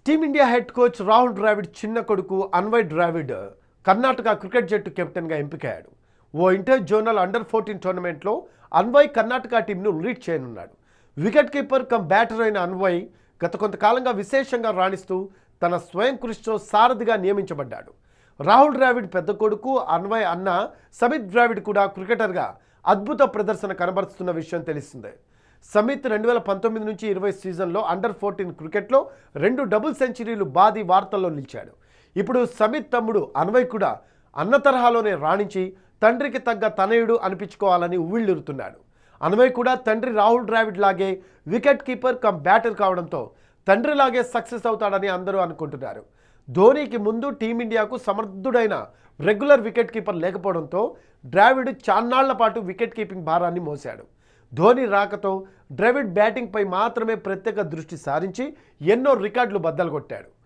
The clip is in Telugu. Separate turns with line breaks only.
team India head coach Rahul Dravid చిన్న కొడుకు అన్వయ్ ద్రావిడ్ కర్ణాటక క్రికెట్ జట్టు కెప్టెన్గా ఎంపికయ్యాడు ఓ ఇంటర్ జోనల్ అండర్ ఫోర్టీన్ టోర్నమెంట్లో అన్వయ్ కర్ణాటక టీంను లీడ్ చేయనున్నాడు వికెట్ కీపర్ కమ్ బ్యాటర్ అయిన అన్వయ్ గత కొంతకాలంగా విశేషంగా రాణిస్తూ తన స్వయం కృషితో సారథిగా నియమించబడ్డాడు రాహుల్ ద్రావిడ్ పెద్ద కొడుకు అన్వయ్ అన్న సమిత్ ద్రావిడ్ కూడా క్రికెటర్గా అద్భుత ప్రదర్శన కనబరుస్తున్న విషయం తెలిసిందే సమిత్ రెండు వేల పంతొమ్మిది నుంచి ఇరవై సీజన్లో అండర్ ఫోర్టీన్ క్రికెట్లో రెండు డబుల్ సెంచరీలు బాది వార్తల్లో నిలిచాడు ఇప్పుడు సమిత్ తమ్ముడు అన్వయ్ కూడా అన్న తరహాలోనే రాణించి తండ్రికి తగ్గ తనయుడు అనిపించుకోవాలని ఉవ్విళ్ళురుతున్నాడు అన్వయ్ కూడా తండ్రి రాహుల్ ద్రావిడ్ లాగే వికెట్ కీపర్ కమ్ బ్యాటర్ కావడంతో తండ్రిలాగే సక్సెస్ అవుతాడని అందరూ అనుకుంటున్నారు ధోనీకి ముందు టీమిండియాకు సమర్థుడైన రెగ్యులర్ వికెట్ కీపర్ లేకపోవడంతో ద్రావిడ్ చాన్నాళ్ల పాటు వికెట్ కీపింగ్ భారాన్ని మోశాడు ధోని రాకతో ద్రవిడ్ బ్యాటింగ్పై మాత్రమే ప్రత్యేక దృష్టి సారించి ఎన్నో రికార్డులు బద్దలు కొట్టాడు